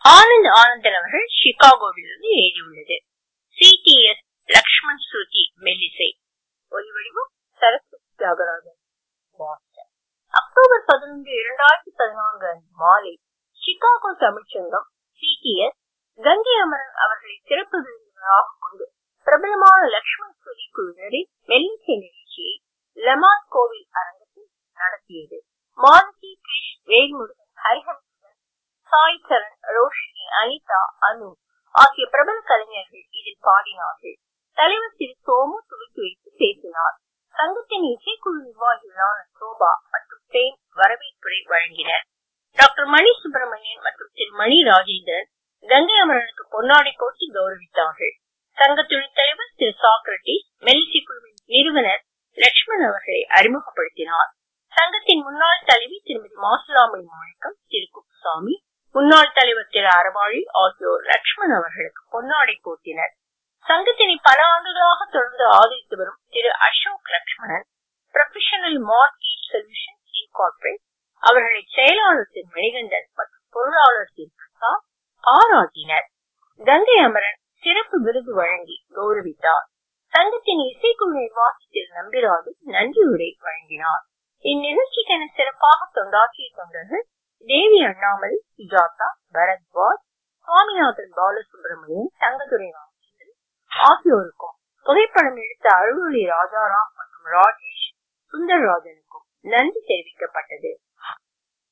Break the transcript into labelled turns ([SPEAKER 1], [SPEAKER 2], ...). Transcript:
[SPEAKER 1] ஆனந்த் ஆனந்தன் அவர்கள் சிகாகோவிலிருந்து எழுதியுள்ளது சிடிஎஸ் லக்ஷ்மண் ஸ்ருதி மெல்லிசை ஒலிவடிவம் சரஸ்வதி தியாகராஜன் பாஸ்டன் அக்டோபர் பதினொன்று இரண்டாயிரத்தி பதினான்கு அன்று மாலை சிகாகோ தமிழ்ச்சங்கம் சிடிஎஸ் கங்கை அமரன் அவர்களை சிறப்பு விருந்தினராக கொண்டு பிரபலமான லக்ஷ்மண் ஸ்ருதி குழுவினரின் மெல்லிசை நிகழ்ச்சியை லெமான் கோவில் அரங்கத்தில் நடத்தியது மாலதி கிரிஷ் வேல்முருகன் ஹரிஹரசுதன் சாய் சரண் ரோஷினி அனிதா அனு ஆகிய பிரபல கலைஞர்கள் இதில் பாடினார்கள் தலைவர் திரு சோமு துவக்கி வைத்து பேசினார் சங்கத்தின் இசைக்குழு நிர்வாகிகளான சோபா மற்றும் பிரேம் வரவேற்புரை வழங்கினர் டாக்டர் மணி சுப்பிரமணியன் மற்றும் திரு மணி ராஜேந்திரன் கங்கை அமரனுக்கு பொன்னாடை போட்டி கௌரவித்தார்கள் சங்க துணைத் தலைவர் திரு சாக்ரட்டிஸ் மெல்லிசை குழுவின் நிறுவனர் லட்சுமண் அவர்களை அறிமுகப்படுத்தினார் சங்கத்தின் முன்னாள் தலைவி திருமதி மாசுலாமணி மாணிக்கம் திரு குப்புசாமி முன்னாள் தலைவர் திரு அறவாழி ஆகியோர் லட்சுமண் அவர்களுக்கு பொன்னாடை போட்டினர் சங்கத்தினை பல ஆண்டுகளாக தொடர்ந்து ஆதரித்து வரும் Thiru Ashok Lakshmanan professional mortgage solutions incorporated அவர்களை செயலாளர் திரு மணிகண்டன் மற்றும் பொருளாளர் திரு பிரசாத் பாராட்டினர் கங்கை அமரன் சிறப்பு விருது வழங்கி கௌரவித்தார் சங்கத்தின் இசைக்குழு நிர்வாகி திரு நம்பிராஜு நன்றியுரை வழங்கினார் இந்நிகழ்ச்சிக்கென சிறப்பாக தொண்டாற்றிய தொண்டர்கள் தேவி அண்ணாமலை சுஜாதா பரத்வாஜ் சுவாமிநாதன் பாலசுப்ரமணியன் தங்கதுரை ராமச்சந்திரன் ஆகியோருக்கும் புகைப்படம் எடுத்த அருள்மொழி ராஜாராம் மற்றும் ராஜேஷ் சுந்தரராஜனுக்கும் நன்றி தெரிவிக்கப்பட்டது